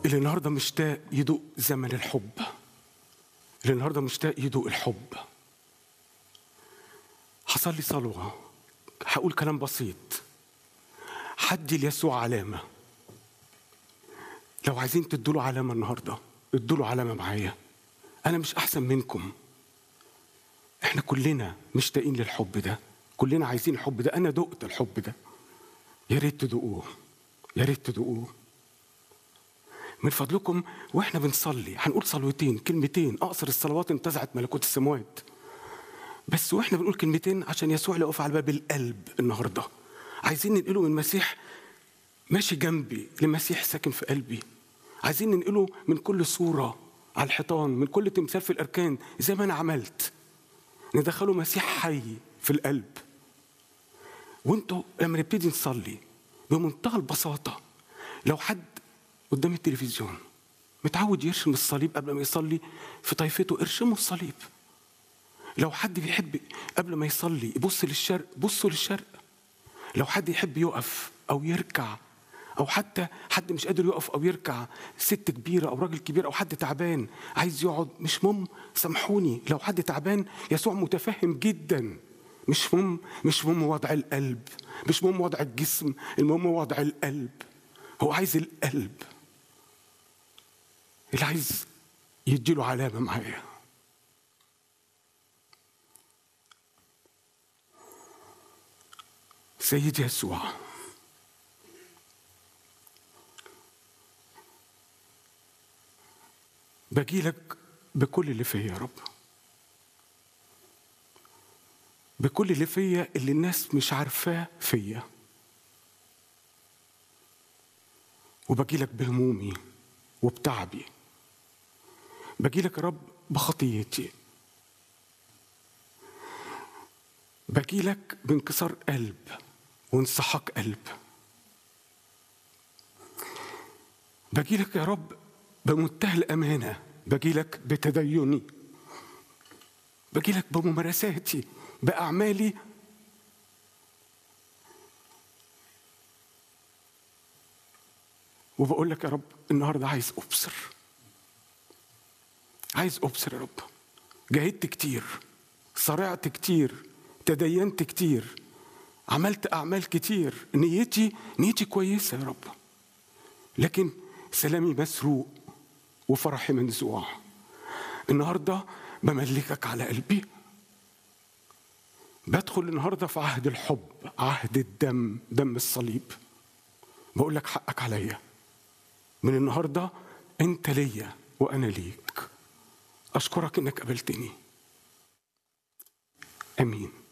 اللي النهارده مشتاق يدوق زمن الحب اللي النهارده مشتاق يدوق الحب حصل لي صلوه هقول كلام بسيط حدي ليسوع علامه لو عايزين تدوا له علامه النهارده ادوا له علامه معايا انا مش احسن منكم احنا كلنا مشتاقين للحب ده كلنا عايزين الحب ده انا دقت الحب ده يا ريت تدوقوه يا ريت تدوقوه من فضلكم واحنا بنصلي هنقول صلوتين كلمتين اقصر الصلوات انتزعت ملكوت السماوات بس واحنا بنقول كلمتين عشان يسوع يقف على باب القلب النهارده عايزين ننقله من مسيح ماشي جنبي لمسيح ساكن في قلبي عايزين ننقله من كل صوره على الحيطان من كل تمثال في الاركان زي ما انا عملت ندخله مسيح حي في القلب وانتوا لما نبتدي نصلي بمنتهى البساطه لو حد قدام التلفزيون متعود يرشم الصليب قبل ما يصلي في طائفته ارشموا الصليب لو حد بيحب قبل ما يصلي يبص للشرق بصوا للشرق لو حد يحب يقف او يركع او حتى حد مش قادر يقف او يركع ست كبيره او راجل كبير او حد تعبان عايز يقعد مش مهم سامحوني لو حد تعبان يسوع متفهم جدا مش مهم مش مهم وضع القلب مش مهم وضع الجسم المهم وضع القلب هو عايز القلب اللي عايز يديله علامه معايا سيدي يسوع باجيلك بكل اللي فيا يا رب بكل اللي فيا اللي الناس مش عارفاه فيا وبجيلك بهمومي وبتعبي بجيلك يا رب بخطيتي بجيلك بانكسار قلب وانسحاق قلب بجيلك يا رب بمنتهى الأمانة بجيلك بتديني بجيلك بممارساتي بأعمالي وبقول لك يا رب النهارده عايز أبصر عايز أبصر يا رب جاهدت كتير صرعت كتير تدينت كتير عملت أعمال كتير نيتي نيتي كويسة يا رب لكن سلامي مسروق وفرحي منزوع النهارده بملكك على قلبي بدخل النهارده في عهد الحب عهد الدم دم الصليب بقول لك حقك عليا من النهارده انت ليا وانا ليك اشكرك انك قبلتني امين